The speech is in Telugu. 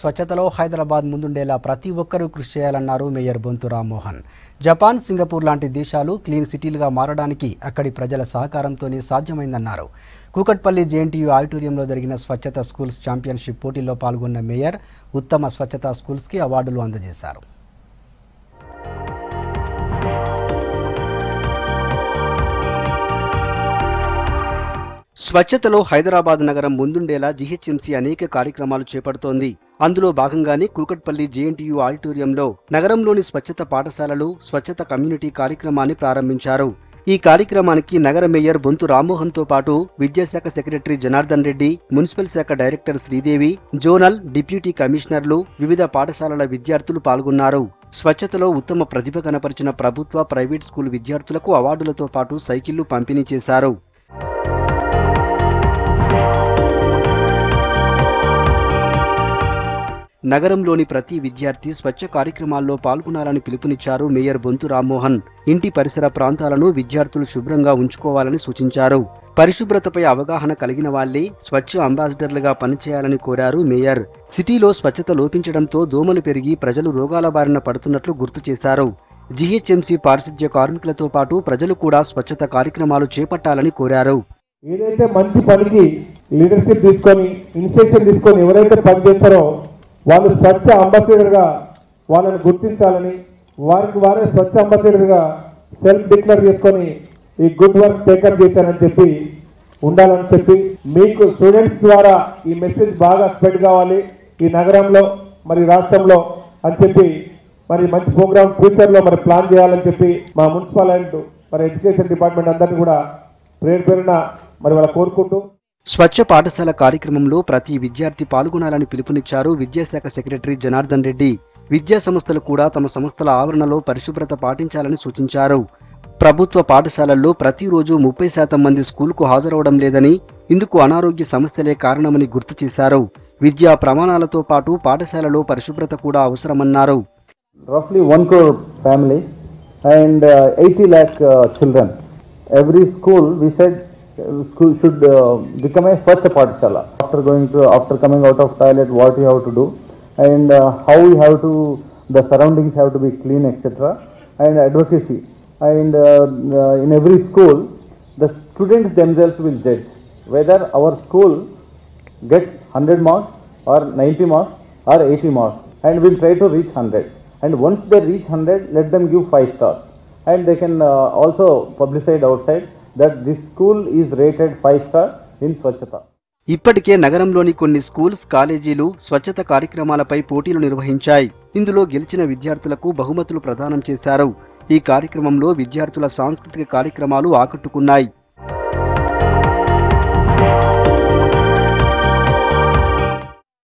స్వచ్ఛతలో హైదరాబాద్ ముందుండేలా ప్రతి ఒక్కరూ కృషి చేయాలన్నారు mayor Bonthu Rammohan Japan Singapore లాంటి దేశాలు క్లీన్ సిటీలుగా మారడానికి అక్కడి ప్రజల సహకారంతోనే సాధ్యమైందన్నారు కూకట్పల్లి జేఎన్టీయూ ఆడిటోరియంలో జరిగిన స్వచ్ఛత స్కూల్స్ ఛాంపియన్షిప్ పోటీల్లో పాల్గొన్న మేయర్ ఉత్తమ స్వచ్ఛతా స్కూల్స్కి అవార్డులు అందజేశారు స్వచ్ఛతలో హైదరాబాద్ నగరం ముందుండేలా జీహెచ్ఎంసీ అనేక కార్యక్రమాలు చేపడుతోంది అందులో భాగంగానే కూకట్పల్లి జేఎన్టీయూ ఆడిటోరియంలో నగరంలోని స్వచ్ఛత పాఠశాలలు స్వచ్ఛత కమ్యూనిటీ కార్యక్రమాన్ని ప్రారంభించారు ఈ కార్యక్రమానికి నగర మేయర్ బొంతు రామ్మోహన్తో పాటు విద్యాశాఖ సెక్రటరీ జనార్దన్ రెడ్డి మున్సిపల్ శాఖ డైరెక్టర్ శ్రీదేవి జోనల్ డిప్యూటీ కమిషనర్లు వివిధ పాఠశాలల విద్యార్థులు పాల్గొన్నారు స్వచ్ఛతలో ఉత్తమ ప్రతిభ కనపరిచిన ప్రభుత్వ ప్రైవేట్ స్కూల్ విద్యార్థులకు అవార్డులతో పాటు సైకిళ్లు పంపిణీ చేశారు నగరంలోని ప్రతి విద్యార్థి స్వచ్ఛ కార్యక్రమాల్లో పాల్గొనాలని పిలుపునిచ్చారు మేయర్ బొంతు రామ్మోహన్ ఇంటి పరిసర ప్రాంతాలను విద్యార్థులు శుభ్రంగా ఉంచుకోవాలని సూచించారు పరిశుభ్రతపై అవగాహన కలిగిన వాళ్లే స్వచ్ఛ అంబాసిడర్లుగా పనిచేయాలని కోరారు మేయర్ సిటీలో స్వచ్ఛత లోపించడంతో దోమలు పెరిగి ప్రజలు రోగాల బారిన పడుతున్నట్లు గుర్తు చేశారు జీహెచ్ఎంసీ పారిశుధ్య కార్మికులతో పాటు ప్రజలు కూడా స్వచ్ఛత కార్యక్రమాలు చేపట్టాలని కోరారు ఏదైతే మంచి పనికి లీడర్షిప్ తీసుకొని ఇనిషియేషన్ తీసుకొని ఎవరైతే పని చేస్తారో వాళ్ళు స్వచ్ఛ అంబాసిడర్గా వాళ్ళని గుర్తించాలని వారికి వారే స్వచ్ఛ అంబాసిడర్గా సెల్ఫ్ డిక్లేర్ చేసుకొని ఈ గుడ్ వర్క్ టేకప్ చేశారని చెప్పి ఉండాలని చెప్పి మీకు స్టూడెంట్స్ ద్వారా ఈ మెసేజ్ బాగా స్ప్రెడ్ కావాలి ఈ నగరంలో మరి రాష్ట్రంలో అని చెప్పి మరి మంచి ప్రోగ్రామ్ ఫ్యూచర్లో మరి ప్లాన్ చేయాలని చెప్పి మా మున్సిపల్ అండ్ మరి ఎడ్యుకేషన్ డిపార్ట్మెంట్ అందరినీ కూడా పేరు పేరున మరి వాళ్ళ కోరుకుంటూ స్వచ్ఛ పాఠశాల కార్యక్రమంలో ప్రతి విద్యార్థి పాల్గొనాలని పిలుపునిచ్చారు విద్యాశాఖ సెక్రటరీ జనార్దన్ రెడ్డి విద్యా సంస్థలు కూడా తమ సంస్థల ఆవరణలో పరిశుభ్రత పాటించాలని సూచించారు ప్రభుత్వ పాఠశాలల్లో ప్రతిరోజు ముప్పై శాతం మంది స్కూల్కు హాజరవడం లేదని ఇందుకు అనారోగ్య సమస్యలే కారణమని గుర్తు చేశారు విద్యా ప్రమాణాలతో పాటు పాఠశాలలో పరిశుభ్రత కూడా అవసరమన్నారు roughly 1 crore families and uh, 80 lakh uh, children. Every school, we said, uh, school should uh, become a first Pathshala. After going to, after coming out of toilet, what you have to do and uh, how you have to, the surroundings have to be clean, etc. And advocacy. And uh, uh, in every school, the students themselves will judge whether our school gets 100 marks or 90 marks or 80 marks and we'll try to reach 100 and once they reach 100 let them give 5 stars and they can uh, also publicize outside that this school is rated 5 star in Swachhata. ఇప్పటికే నగరంలోని కొన్ని స్కూల్స్ కాలేజీలు స్వచ్ఛత కార్యక్రమాలపై పోటీలు నిర్వహించాయి ఇందులో గెలిచిన విద్యార్థులకు బహుమతులు ప్రదానం చేశారు ఈ కార్యక్రమంలో విద్యార్థుల సాంస్కృతిక కార్యక్రమాలు ఆకట్టుకున్నాయి